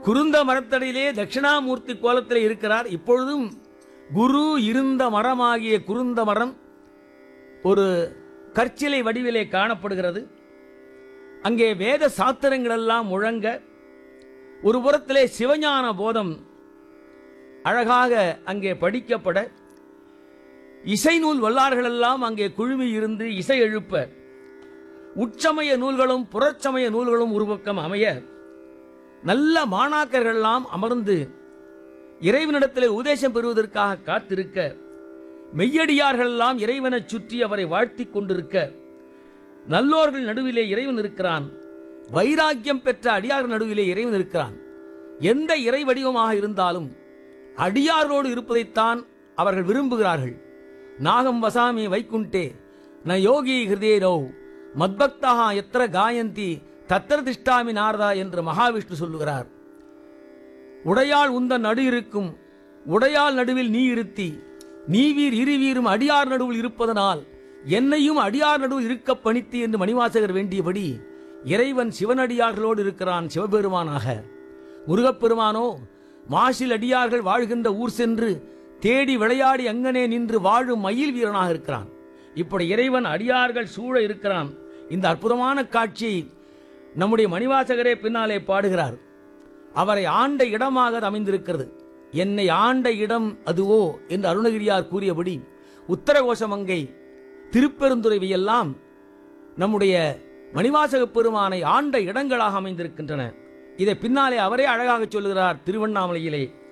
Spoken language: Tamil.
குருந்த மரத்தடியிலே தட்சிணாமூர்த்தி கோலத்திலே இருக்கிறார் இப்பொழுதும் குரு இருந்த மரமாகிய குருந்த மரம் ஒரு கற்சிலை வடிவிலே காணப்படுகிறது அங்கே வேத சாத்திரங்கள் எல்லாம் முழங்க ஒரு புறத்திலே சிவஞான போதம் அழகாக அங்கே படிக்கப்பட இசை நூல் வல்லார்கள் எல்லாம் அங்கே குழுமி இருந்து இசை எழுப்ப உட்சமய நூல்களும் புறச்சமய நூல்களும் ஒரு பக்கம் அமைய நல்ல மாணாக்கர்கள் எல்லாம் அமர்ந்து இறைவனிடத்திலே உபதேசம் பெறுவதற்காக காத்திருக்க மெய்யடியார்கள் எல்லாம் இறைவனைச் சுற்றி அவரை வாழ்த்திக் கொண்டிருக்க நல்லோர்கள் நடுவிலே இறைவன் இருக்கிறான் வைராக்கியம் பெற்ற அடியார்கள் நடுவிலே இறைவன் இருக்கிறான் எந்த இறை வடிவமாக இருந்தாலும் அடியாரோடு இருப்பதைத்தான் அவர்கள் விரும்புகிறார்கள் நாகம் வசாமி வைக்குண்டே ந யோகி ஹிருதேரோ மத்பக்தா எத்திர காயந்தி தத்திர திஷ்டாமி நாரதா என்று மகாவிஷ்ணு சொல்லுகிறார் உடையாள் உந்தன் நடு இருக்கும் உடையாள் நடுவில் நீ இருத்தி நீவீர் இருவீரும் அடியார் நடுவில் இருப்பதனால் என்னையும் அடியார் நடுவில் இருக்க பணித்து என்று மணிவாசகர் வேண்டியபடி இறைவன் சிவனடியார்களோடு இருக்கிறான் சிவபெருமானாக முருகப்பெருமானோ மாசில் அடியார்கள் வாழ்கின்ற ஊர் சென்று தேடி விளையாடி அங்கனே நின்று வாழும் மயில் வீரனாக இருக்கிறான் இப்படி இறைவன் அடியார்கள் சூழ இருக்கிறான் இந்த அற்புதமான காட்சியை நம்முடைய மணிவாசகரே பின்னாலே பாடுகிறார் அவரை ஆண்ட இடமாக அது அமைந்திருக்கிறது என்னை ஆண்ட இடம் அதுவோ என்று அருணகிரியார் கூறியபடி உத்தரகோசமங்கை திருப்பெருந்துறைவையெல்லாம் நம்முடைய மணிவாசக பெருமானை ஆண்ட இடங்களாக அமைந்திருக்கின்றன இதை பின்னாலே அவரே அழகாக சொல்லுகிறார் திருவண்ணாமலையிலே